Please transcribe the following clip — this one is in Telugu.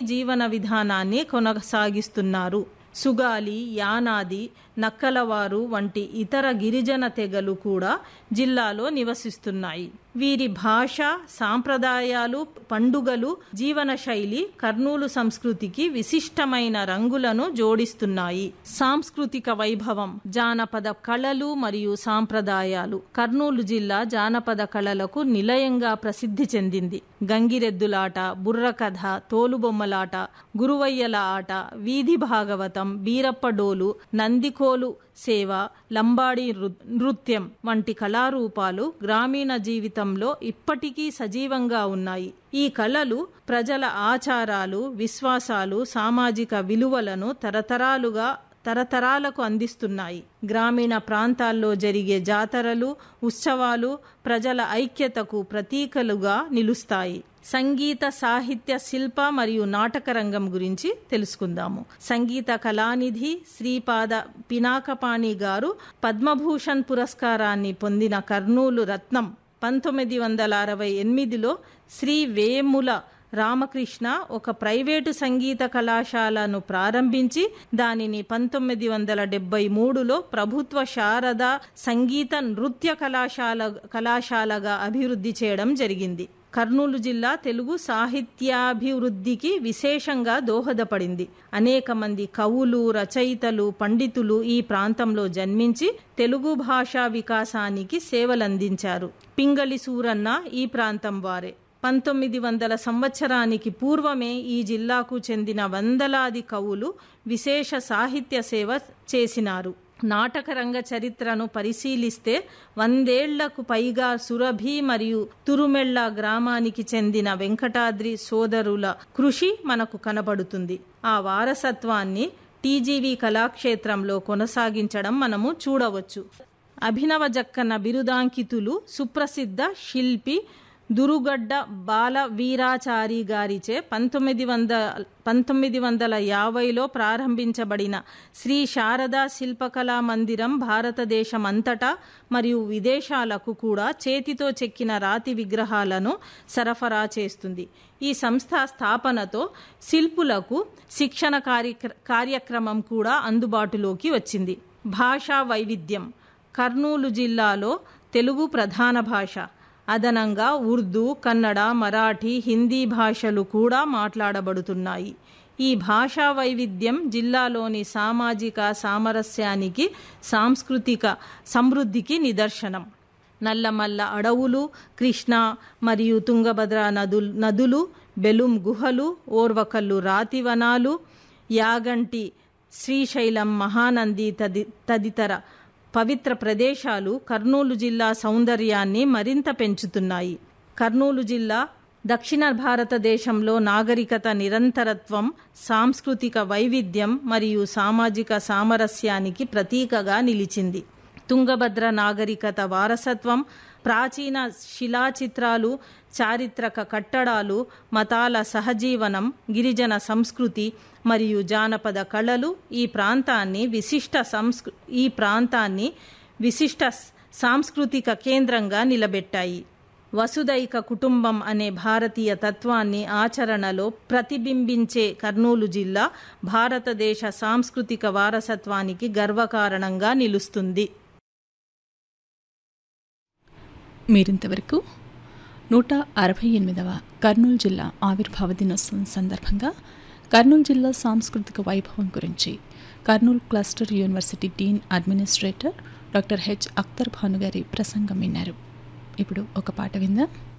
జీవన విధానాన్ని కొనసాగిస్తున్నారు సుగాలి యానాది నక్కలవారు వంటి ఇతర గిరిజన తెగలు కూడా జిల్లాలో నివసిస్తున్నాయి వీరి భాష సాంప్రదాయాలు పండుగలు జీవన శైలి కర్నూలు సంస్కృతికి విశిష్టమైన రంగులను జోడిస్తున్నాయి సాంస్కృతిక వైభవం జానపద కళలు మరియు సాంప్రదాయాలు కర్నూలు జిల్లా జానపద కళలకు నిలయంగా ప్రసిద్ధి చెందింది గంగిరెద్దులాట బుర్రకథ తోలుబొమ్మలాట గురువయ్యల ఆట వీధి భాగవతం బీరప్పడోలు నందికోలు సేవ లంబాడి నృత్యం వంటి కళారూపాలు గ్రామీణ జీవితంలో ఇప్పటికీ సజీవంగా ఉన్నాయి ఈ కళలు ప్రజల ఆచారాలు విశ్వాసాలు సామాజిక విలువలను తరతరాలుగా తరతరాలకు అందిస్తున్నాయి గ్రామీణ ప్రాంతాల్లో జరిగే జాతరలు ఉత్సవాలు ప్రజల ఐక్యతకు ప్రతీకలుగా నిలుస్తాయి సంగీత సాహిత్య శిల్ప మరియు నాటక రంగం గురించి తెలుసుకుందాము సంగీత కళానిధి శ్రీపాద పినాకపాణి గారు పద్మభూషణ్ పురస్కారాన్ని పొందిన కర్నూలు రత్నం పంతొమ్మిది వందల అరవై ఎనిమిదిలో శ్రీ వేముల రామకృష్ణ ఒక ప్రైవేటు సంగీత కళాశాలను ప్రారంభించి దానిని పంతొమ్మిది వందల డెబ్బై మూడులో ప్రభుత్వ శారద సంగీత నృత్య కళాశాల కళాశాలగా అభివృద్ధి చేయడం జరిగింది కర్నూలు జిల్లా తెలుగు సాహిత్యాభివృద్ధికి విశేషంగా దోహదపడింది అనేక మంది కవులు రచయితలు పండితులు ఈ ప్రాంతంలో జన్మించి తెలుగు భాషా వికాసానికి సేవలందించారు పింగళి సూరన్న ఈ ప్రాంతం వారే పంతొమ్మిది వందల సంవత్సరానికి పూర్వమే ఈ జిల్లాకు చెందిన వందలాది కవులు విశేష సాహిత్య సేవ చేసినారు నాటక రంగ చరిత్రను పరిశీలిస్తే వందేళ్లకు పైగా సురభి మరియు తురుమెళ్ల గ్రామానికి చెందిన వెంకటాద్రి సోదరుల కృషి మనకు కనబడుతుంది ఆ వారసత్వాన్ని టీజీవీ కళాక్షేత్రంలో కొనసాగించడం మనము చూడవచ్చు అభినవ జక్కన్న బిరుదాంకితులు సుప్రసిద్ధ శిల్పి దురుగడ్డ బాల వీరాచారి గారిచే పంతొమ్మిది వంద పంతొమ్మిది వందల యాభైలో ప్రారంభించబడిన శ్రీ శారదా శిల్పకళా మందిరం భారతదేశం అంతటా మరియు విదేశాలకు కూడా చేతితో చెక్కిన రాతి విగ్రహాలను సరఫరా చేస్తుంది ఈ సంస్థ స్థాపనతో శిల్పులకు శిక్షణ కార్యక్రమం కూడా అందుబాటులోకి వచ్చింది భాషా వైవిధ్యం కర్నూలు జిల్లాలో తెలుగు ప్రధాన భాష అదనంగా ఉర్దూ కన్నడ మరాఠీ హిందీ భాషలు కూడా మాట్లాడబడుతున్నాయి ఈ భాషా వైవిధ్యం జిల్లాలోని సామాజిక సామరస్యానికి సాంస్కృతిక సమృద్ధికి నిదర్శనం నల్లమల్ల అడవులు కృష్ణా మరియు తుంగభద్ర నదులు నదులు బెలుం గుహలు ఓర్వకల్లు రాతివనాలు యాగంటి శ్రీశైలం మహానంది తది తదితర పవిత్ర ప్రదేశాలు కర్నూలు జిల్లా సౌందర్యాన్ని మరింత పెంచుతున్నాయి కర్నూలు జిల్లా దక్షిణ భారతదేశంలో నాగరికత నిరంతరత్వం సాంస్కృతిక వైవిధ్యం మరియు సామాజిక సామరస్యానికి ప్రతీకగా నిలిచింది తుంగభద్ర నాగరికత వారసత్వం ప్రాచీన శిలాచిత్రాలు చారిత్రక కట్టడాలు మతాల సహజీవనం గిరిజన సంస్కృతి మరియు జానపద కళలు ఈ ప్రాంతాన్ని విశిష్ట సంస్కృ ఈ ప్రాంతాన్ని విశిష్ట సాంస్కృతిక కేంద్రంగా నిలబెట్టాయి వసుదైక కుటుంబం అనే భారతీయ తత్వాన్ని ఆచరణలో ప్రతిబింబించే కర్నూలు జిల్లా భారతదేశ సాంస్కృతిక వారసత్వానికి గర్వకారణంగా నిలుస్తుంది మీరింతవరకు నూట అరవై ఎనిమిదవ కర్నూలు జిల్లా ఆవిర్భావ దినోత్సవం సందర్భంగా కర్నూలు జిల్లా సాంస్కృతిక వైభవం గురించి Kurnool cluster university dean administrator doctor H Akhtar భానుగారి ప్రసంగం విన్నారు ఇప్పుడు ఒక పాట విందాం